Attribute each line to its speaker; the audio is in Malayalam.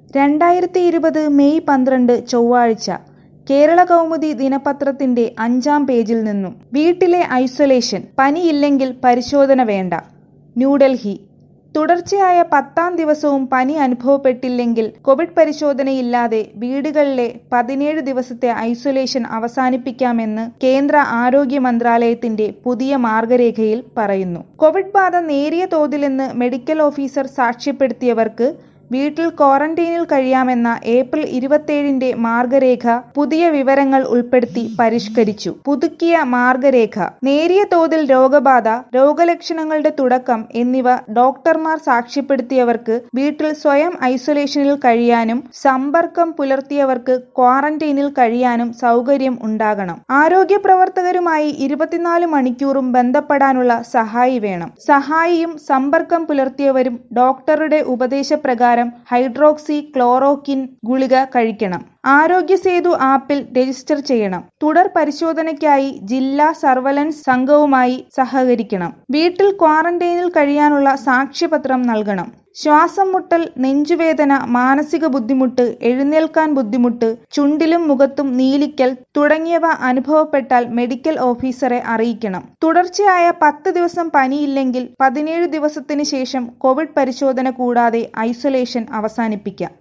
Speaker 1: രണ്ടായിരത്തി ഇരുപത് മെയ് പന്ത്രണ്ട് ചൊവ്വാഴ്ച കേരള കൗമുദി ദിനപത്രത്തിന്റെ അഞ്ചാം പേജിൽ നിന്നും വീട്ടിലെ ഐസൊലേഷൻ പനിയില്ലെങ്കിൽ പരിശോധന വേണ്ട ന്യൂഡൽഹി തുടർച്ചയായ പത്താം ദിവസവും പനി അനുഭവപ്പെട്ടില്ലെങ്കിൽ കോവിഡ് പരിശോധനയില്ലാതെ വീടുകളിലെ പതിനേഴ് ദിവസത്തെ ഐസൊലേഷൻ അവസാനിപ്പിക്കാമെന്ന് കേന്ദ്ര ആരോഗ്യ മന്ത്രാലയത്തിന്റെ പുതിയ മാർഗരേഖയിൽ പറയുന്നു കോവിഡ് ബാധ നേരിയ തോതിലെന്ന് മെഡിക്കൽ ഓഫീസർ സാക്ഷ്യപ്പെടുത്തിയവർക്ക് വീട്ടിൽ ക്വാറന്റൈനിൽ കഴിയാമെന്ന ഏപ്രിൽ ഇരുപത്തിയേഴിന്റെ മാർഗരേഖ പുതിയ വിവരങ്ങൾ ഉൾപ്പെടുത്തി പരിഷ്കരിച്ചു പുതുക്കിയ മാർഗരേഖ നേരിയ തോതിൽ രോഗബാധ രോഗലക്ഷണങ്ങളുടെ തുടക്കം എന്നിവ ഡോക്ടർമാർ സാക്ഷ്യപ്പെടുത്തിയവർക്ക് വീട്ടിൽ സ്വയം ഐസൊലേഷനിൽ കഴിയാനും സമ്പർക്കം പുലർത്തിയവർക്ക് ക്വാറന്റൈനിൽ കഴിയാനും സൗകര്യം ഉണ്ടാകണം ആരോഗ്യ പ്രവർത്തകരുമായി ഇരുപത്തിനാല് മണിക്കൂറും ബന്ധപ്പെടാനുള്ള സഹായി വേണം സഹായിയും സമ്പർക്കം പുലർത്തിയവരും ഡോക്ടറുടെ ഉപദേശപ്രകാരം ഹൈഡ്രോക്സി ക്ലോറോക്കിൻ ഗുളിക കഴിക്കണം ആരോഗ്യ സേതു ആപ്പിൽ രജിസ്റ്റർ ചെയ്യണം തുടർ പരിശോധനയ്ക്കായി ജില്ലാ സർവലൻസ് സംഘവുമായി സഹകരിക്കണം വീട്ടിൽ ക്വാറന്റൈനിൽ കഴിയാനുള്ള സാക്ഷ്യപത്രം നൽകണം ശ്വാസം മുട്ടൽ നെഞ്ചുവേദന മാനസിക ബുദ്ധിമുട്ട് എഴുന്നേൽക്കാൻ ബുദ്ധിമുട്ട് ചുണ്ടിലും മുഖത്തും നീലിക്കൽ തുടങ്ങിയവ അനുഭവപ്പെട്ടാൽ മെഡിക്കൽ ഓഫീസറെ അറിയിക്കണം തുടർച്ചയായ പത്ത് ദിവസം പനിയില്ലെങ്കിൽ പതിനേഴ് ദിവസത്തിന് ശേഷം കോവിഡ് പരിശോധന കൂടാതെ ഐസൊലേഷൻ അവസാനിപ്പിക്കാം